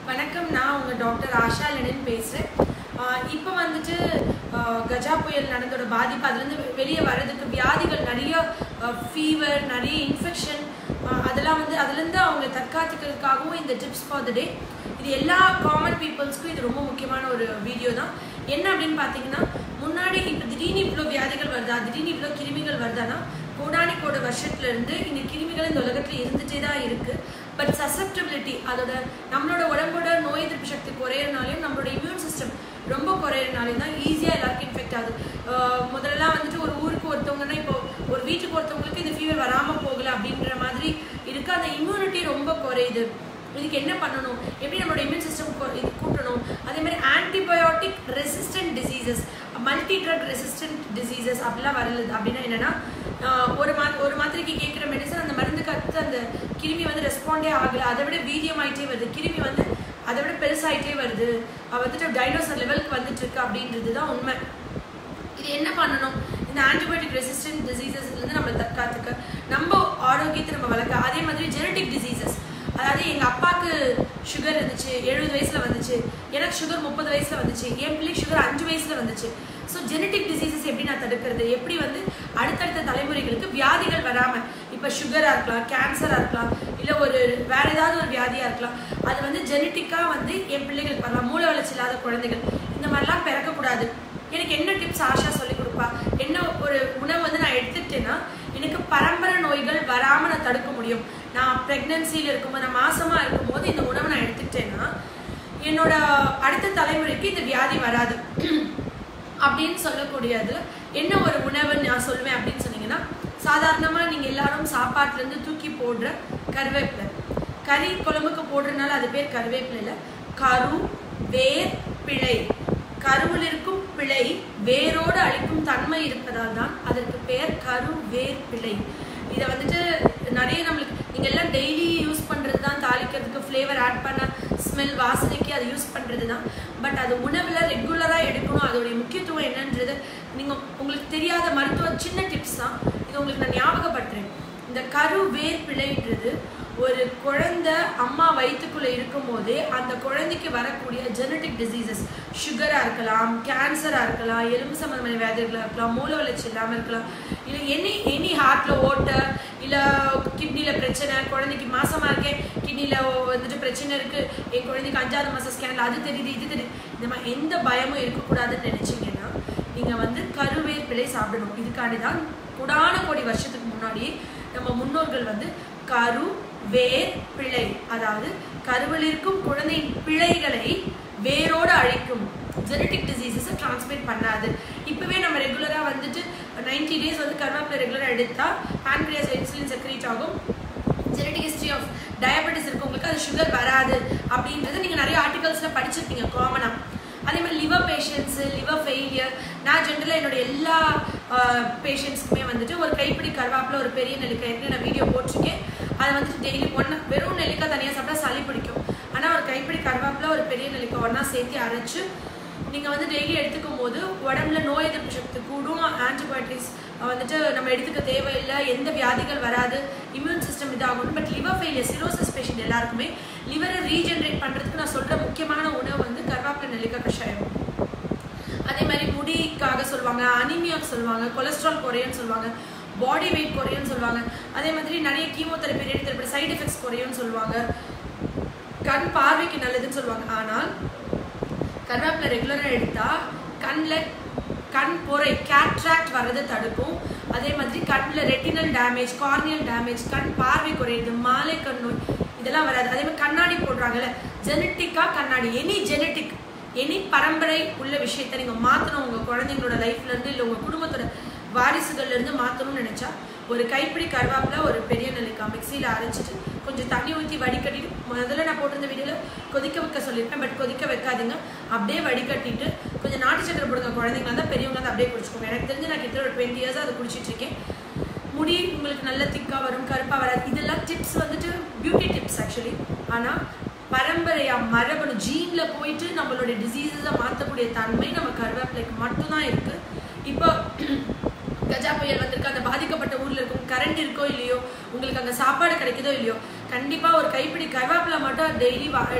வணக்கம் நான் உங்கள் டாக்டர் ஆஷா லெனின் பேசுகிறேன் இப்போ வந்துட்டு ஆஹ் கஜா புயல் நடந்தோட பாதிப்பு அதுலேருந்து வெளியே வர்றதுக்கு வியாதிகள் நிறைய ஃபீவர் நிறைய இன்ஃபெக்ஷன் அதெல்லாம் வந்து அதுலேருந்து அவங்க தற்காத்துக்கிறதுக்காகவும் இந்த டிப்ஸ் ஃபார் த டே இது எல்லா காமன் பீப்புள்ஸ்க்கும் இது ரொம்ப முக்கியமான ஒரு வீடியோ தான் என்ன அப்படின்னு பார்த்தீங்கன்னா முன்னாடி இப்போ திடீர்னு இவ்வளோ வியாதிகள் வருதா திடீர்னு இவ்வளோ கிருமிகள் வருதானா கோடானி கோட வருஷத்துல இருந்து இந்த கிருமிகள் இந்த உலகத்துல இருந்துட்டே தான் இருக்கு பட் சசப்டபிலிட்டி அதோட நம்மளோட உடம்போட நோய் எதிர்ப்பு சக்தி குறையறனாலையும் நம்மளோட இம்யூன் சிஸ்டம் ரொம்ப குறையறனாலையும் தான் ஈஸியாக எல்லாருக்கும் இன்ஃபெக்ட் ஆகுது ஆஹ் முதல்லலாம் வந்துட்டு ஒரு ஊருக்கு ஒருத்தவங்கன்னா இப்போ ஒரு வீட்டுக்கு ஒருத்தவங்களுக்கு இந்த ஃபீவர் வராமல் போகல அப்படின்ற மாதிரி இருக்கு அந்த இம்யூனிட்டி ரொம்ப குறையுது இதுக்கு என்ன பண்ணணும் எப்படி நம்மளோட இம்யூன் சிஸ்டம் இது கூட்டணும் அதே மாதிரி antibiotic resistant diseases multi drug resistant diseases அப்படிலாம் வருது அப்படின்னா என்னன்னா ஆஹ் ஒரு மா ஒரு மாத்திரைக்கு கேட்குற மெடிசன் அந்த மருந்துக்கு அடுத்து அந்த கிருமி வந்து ரெஸ்பாண்டே ஆகல அதை விட வீரியம் ஆயிட்டே வருது கிருமி வந்து அதை விட பெருசாயிட்டே வருது அவ வந்துட்டு டைனோசர் லெவலுக்கு வந்துட்டு இருக்கு அப்படின்றது தான் உண்மை இது என்ன பண்ணணும் இந்த ஆன்டிபயோட்டிக் ரெசிஸ்டன்ட் டிசீசஸ்லேருந்து நம்ம தற்காத்துக்க நம்ம ஆரோக்கியத்தை நம்ம வளர்க்க அதே மாதிரி ஜெனட்டிக் டிசீசஸ் அதாவது எங்கள் அப்பாவுக்கு சுகர் இருந்துச்சு எழுபது வயசில் வந்துச்சு எனக்கு சுகர் முப்பது வயசில் வந்துச்சு என் பிள்ளைக்கு சுகர் அஞ்சு வயசில் வந்துச்சு ஸோ ஜெனட்டிக் டிசீசஸ் எப்படி நான் தடுக்கிறது எப்படி வந்து அடுத்தடுத்த தலைமுறைகளுக்கு வியாதிகள் வராமல் இப்போ சுகராக இருக்கலாம் கேன்சராக இருக்கலாம் இல்லை ஒரு வேற ஏதாவது ஒரு வியாதியாக இருக்கலாம் அது வந்து ஜெனட்டிக்காக வந்து என் பிள்ளைகளுக்கு வரலாம் மூளை வளர்ச்சி இல்லாத குழந்தைகள் இந்த மாதிரிலாம் பிறக்கக்கூடாது எனக்கு என்ன டிப்ஸ் ஆஷா சொல்லி கொடுப்பா என்ன ஒரு உணவு வந்து நான் எடுத்துக்கிட்டேன்னா எனக்கு பரம்பரை நோய்கள் வராமல் நான் தடுக்க முடியும் நான் ப்ரெக்னன்சியில் இருக்கும்போது நான் மாசமாக இருக்கும்போது இந்த உணவை நான் எடுத்துக்கிட்டேன்னா என்னோட அடுத்த தலைமுறைக்கு இந்த வியாதி வராது அப்படின்னு சொல்லக்கூடியதுல என்ன ஒரு உணவு நான் சொல்லுவேன் அப்படின்னு சொன்னீங்கன்னா சாதாரணமாக நீங்கள் எல்லாரும் சாப்பாட்டுலேருந்து தூக்கி போடுற கருவேப்பிலை கறி குழம்புக்கு போடுறதுனால அது பேர் கருவேப்பிலை இல்லை கரு வேர் பிழை கருவில் இருக்கும் பிழை வேரோடு அழிக்கும் தன்மை இருப்பதால் தான் அதற்கு பெயர் கரு வேர் பிழை இதை வந்துட்டு நிறைய நம்மளுக்கு நீங்கள் எல்லாம் டெய்லி யூஸ் பண்ணுறது தான் தாளிக்கிறதுக்கு ஃப்ளேவர் ஆட் பண்ண ஸ்மெல் வாசனைக்கு அதை யூஸ் பண்ணுறது தான் பட் அது உணவில் ரெகுலராக எடுக்கணும் அதோடைய முக்கியத்துவம் என்னன்றது நீங்கள் உங்களுக்கு தெரியாத மருத்துவ சின்ன டிப்ஸ் தான் இது உங்களுக்கு நான் ஞாபகப்படுத்துகிறேன் இந்த கரு வேர் பிழைன்றது ஒரு குழந்தை அம்மா வயிற்றுக்குள்ளே இருக்கும் போதே அந்த குழந்தைக்கு வரக்கூடிய ஜெனட்டிக் டிசீசஸ் சுகராக இருக்கலாம் கேன்சராக இருக்கலாம் எலும்பு சம்பந்தமான வியாதிகளாக இருக்கலாம் மூல வளர்ச்சி இல்லாமல் இருக்கலாம் இல்லை எனி எனி ஹார்ட்டில் ஓட்ட இல்லை கிட்னியில் பிரச்சனை குழந்தைக்கு மாசமாக இருக்கேன் கிட்னியில் வந்துட்டு பிரச்சனை இருக்குது என் குழந்தைக்கு அஞ்சாவது மாதம் ஸ்கேனில் அது தெரியுது இது தெரியுது இந்த மாதிரி எந்த பயமும் இருக்கக்கூடாதுன்னு நினச்சிங்கன்னா நீங்கள் வந்து கருவேர் பிழை சாப்பிடணும் இதுக்காண்டி தான் குடான கோடி வருஷத்துக்கு முன்னாடியே நம்ம முன்னோர்கள் வந்து கரு வேர் பிழை அதாவது கருவில் இருக்கும் குழந்தையின் பிழைகளை வேரோடு அழிக்கும் ஜெனட்டிக் டிசீசஸை டிரான்ஸ்மிட் பண்ணாது இப்போவே நம்ம ரெகுலராக வந்துட்டு நைன்டி டேஸ் வந்து கருவேப்பிலை ரெகுலராக எடுத்தால் பான்கிரியாஸ் இன்சுலின் செக்ரேட் ஆகும் ஜெனட்டிக் ஹிஸ்ட்ரி ஆஃப் டயபெட்டிஸ் இருக்கவங்களுக்கு அது சுகர் வராது அப்படின்றத நீங்கள் நிறைய ஆர்டிகல்ஸில் படிச்சிருப்பீங்க காமனாக அதே மாதிரி லிவர் பேஷண்ட்ஸு லிவர் ஃபெயிலியர் நான் ஜென்ரலாக என்னோட எல்லா பேஷண்ட்ஸ்க்குமே வந்துட்டு ஒரு கைப்பிடி கருவாப்பில் ஒரு பெரிய நெல்லிக்காய் ஏற்கனவே நான் வீடியோ போட்டிருக்கேன் அதை வந்துட்டு டெய்லி ஒன்று வெறும் நெல்லிக்காய் தனியாக சாப்பிட்டா சளி பிடிக்கும் ஆனால் ஒரு கைப்பிடி கருவாப்பில் ஒரு பெரிய நெல்லிக்காய் ஒன்றா சேர்த்து அரைச்சு நீங்கள் வந்து டெய்லி எடுத்துக்கும் போது உடம்புல நோய் எதிர்ப்பு சக்தி கூடும் ஆன்டிபயோட்டிக்ஸ் வந்துட்டு நம்ம எடுத்துக்க தேவையில்லை எந்த வியாதிகள் வராது இம்யூன் சிஸ்டம் இதாகணும் but liver failure cirrhosis patient எல்லாருக்குமே லிவரை ரீஜென்ரேட் பண்ணுறதுக்கு நான் சொல்கிற முக்கியமான உணவு வந்து கருவாப்பிலை நெல்லிக்காய் கஷாயம் அதே மாதிரி முடிக்காக சொல்லுவாங்க அனிமியாக்கு சொல்லுவாங்க கொலஸ்ட்ரால் குறையும்னு சொல்லுவாங்க பாடி வெயிட் குறையும்னு சொல்லுவாங்க அதே மாதிரி நிறைய கீமோதெரப்பி ரேடியோதெரப்பி சைடு எஃபெக்ட்ஸ் குறையும்னு சொல்லுவாங்க கண் பார்வைக்கு நல்லதுன்னு சொல்லுவாங்க ஆனால் கருவேப்பிலை ரெகுலராக எடுத்தால் கண்ணில் கண் பொறை கேட்ராக்ட் வர்றதை தடுக்கும் அதே மாதிரி கண்ணில் ரெட்டினல் டேமேஜ் கார்னியல் டேமேஜ் கண் பார்வை குறையுது மாலை கண் நோய் இதெல்லாம் வராது அதே மாதிரி கண்ணாடி போடுறாங்கல்ல ஜெனட்டிக்காக கண்ணாடி எனி ஜெனட்டிக் எனி பரம்பரை உள்ள விஷயத்த நீங்கள் மாற்றணும் உங்கள் குழந்தைங்களோட லைஃப்லேருந்து இல்லை உங்கள் குடும்பத்தோட வாரிசுகள்லேருந்து மாற்றணும்னு நினச்சா ஒரு கைப்பிடி கருவேப்பிலை ஒரு பெரிய நெல்லிக்காய் மிக்சியில் அரைச்சிட்டு கொஞ்சம் தண்ணி ஊற்றி வடிகட்டிட்டு முதல்ல நான் போட்டிருந்த வீடியோவில் கொதிக்க வைக்க சொல்லியிருப்பேன் பட் கொதிக்க வைக்காதீங்க அப்படியே வடிகட்டிட்டு கொஞ்சம் நாட்டு சக்கரை போடுங்க குழந்தைங்களா தான் பெரியவங்க தான் அப்படியே குடிச்சுக்கோங்க எனக்கு தெரிஞ்சு நான் கிட்ட ஒரு டுவெண்ட்டி இயர்ஸாக அதை குடிச்சிட்டு இருக்கேன் முடி உங்களுக்கு நல்ல திக்காக வரும் கருப்பாக வராது இதெல்லாம் டிப்ஸ் வந்துட்டு பியூட்டி டிப்ஸ் ஆக்சுவலி ஆனால் பரம்பரையா மரபணு ஜீன்ல போயிட்டு நம்மளுடைய டிசீசஸை மாற்றக்கூடிய தன்மை நம்ம கருவேப்பிலைக்கு மட்டும்தான் இருக்கு இப்போ கஜா புயல் வந்திருக்கு அந்த பாதிக்கப்பட்ட ஊர்ல இருக்கும் கரண்ட் இருக்கோ இல்லையோ உங்களுக்கு அங்க சாப்பாடு கிடைக்குதோ இல்லையோ கண்டிப்பா ஒரு கைப்பிடி கருவேப்பிலை மட்டும் டெய்லி எடுத்து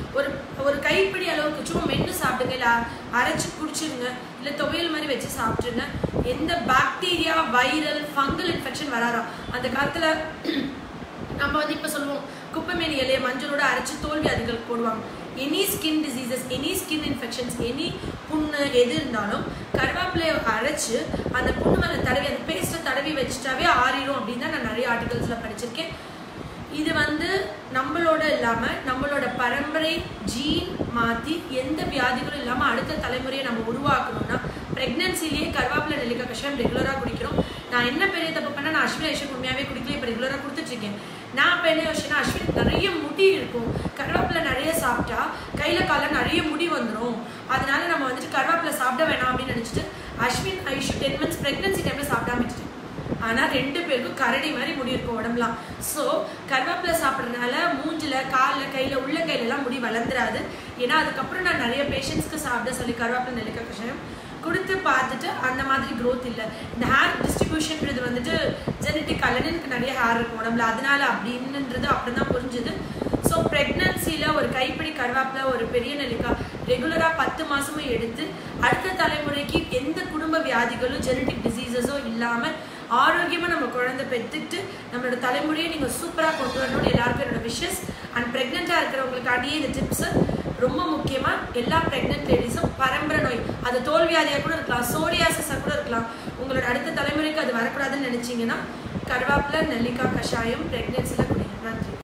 ஒரு ஒரு கைப்பிடி அளவுக்கு சும்மா மென்று சாப்பிடுங்க இல்லை அரைச்சி குடிச்சிருங்க இல்லை துவையல் மாதிரி வச்சு சாப்பிட்ருங்க எந்த பாக்டீரியா வைரல் ஃபங்கல் இன்ஃபெக்ஷன் வராராம் அந்த காலத்தில் நம்ம வந்து இப்போ சொல்லுவோம் குப்பைமேனி இலையை மஞ்சளோட அரைச்சி தோல்வி அதுகளுக்கு போடுவாங்க any skin diseases any skin infections any புண்ணு எது இருந்தாலும் கருவேப்பிலையை அரைச்சு அந்த புண்ணு மேலே தடவி அந்த பேஸ்ட்டை தடவி வச்சுட்டாவே ஆறிடும் அப்படின்னு தான் நான் நிறைய ஆர்டிகல்ஸில் படிச்சிருக்கேன் இது வந்து நம்மளோட இல்லாமல் நம்மளோட பரம்பரை ஜீன் மாற்றி எந்த வியாதிகளும் இல்லாமல் அடுத்த தலைமுறையை நம்ம உருவாக்கணும்னா ப்ரெக்னென்சிலேயே கருவேப்பிலை நெல்லிக்காய் கஷாயம் ரெகுலராக குடிக்கிறோம் நான் என்ன பெரிய தப்பு பண்ணேன் நான் அஸ்வின் ஐஷன் உண்மையாகவே குடிக்கல இப்போ ரெகுலராக கொடுத்துட்ருக்கேன் நான் இப்போ என்ன யோசிச்சேன்னா அஸ்வின் நிறைய முடி இருக்கும் கருவேப்பிலை நிறைய சாப்பிட்டா கையில் காலில் நிறைய முடி வந்துடும் அதனால நம்ம வந்துட்டு கருவேப்பிலை சாப்பிட வேணாம் அப்படின்னு நினச்சிட்டு Ashwin Aishu ten months pregnancy டைமில் சாப்பிடாம விட்டுட்டேன் ஆனால் ரெண்டு பேருக்கும் கரடி மாதிரி முடி இருக்கும் உடம்புலாம் ஸோ கருவேப்பிலை சாப்பிட்றதுனால மூஞ்சில் காலில் கையில் உள்ள கையிலலாம் முடி வளர்ந்துராது ஏன்னா அதுக்கப்புறம் நான் நிறைய பேஷண்ட்ஸ்க்கு சாப்பிட சொல்லி கருவேப்பிலை நெல்லிக்காய் கஷாயம் கொடுத்து பார்த்துட்டு அந்த மாதிரி க்ரோத் இல்லை இந்த ஹேர் டிஸ்ட்ரிபியூஷன்ன்றது வந்துட்டு ஜெனட்டிக் அலனுக்கு நிறைய ஹேர் இருக்கும் உடம்புல அதனால அப்படின்றது அப்படி தான் புரிஞ்சுது ஸோ ப்ரெக்னன்சியில் ஒரு கைப்பிடி கருவேப்பிலை ஒரு பெரிய நெல்லிக்காய் ரெகுலராக பத்து மாதமும் எடுத்து அடுத்த தலைமுறைக்கு எந்த குடும்ப வியாதிகளும் ஜெனட்டிக் டிசீசஸோ இல்லாமல் ஆரோக்கியமாக நம்ம குழந்தை பெற்றுட்டு நம்மளோட தலைமுறையை நீங்கள் சூப்பராக கொண்டு வரணும்னு எல்லாருக்கும் என்னோட விஷஸ் அண்ட் ப்ரெக்னெண்ட்டாக இருக்கிறவங்களுக்காண்டியே இந்த டிப்ஸு ரொம்ப முக்கியமாக எல்லா ப்ரெக்னென்ட் லேடிஸும் பரம்பரை நோய் அது தோல்வியாதியாக கூட இருக்கலாம் சோடியாசஸாக கூட இருக்கலாம் உங்களோட அடுத்த தலைமுறைக்கு அது வரக்கூடாதுன்னு நினச்சிங்கன்னா கருவேப்பிலை நெல்லிக்காய் கஷாயம் ப்ரெக்னென்சியில் குடிங்க நன்றி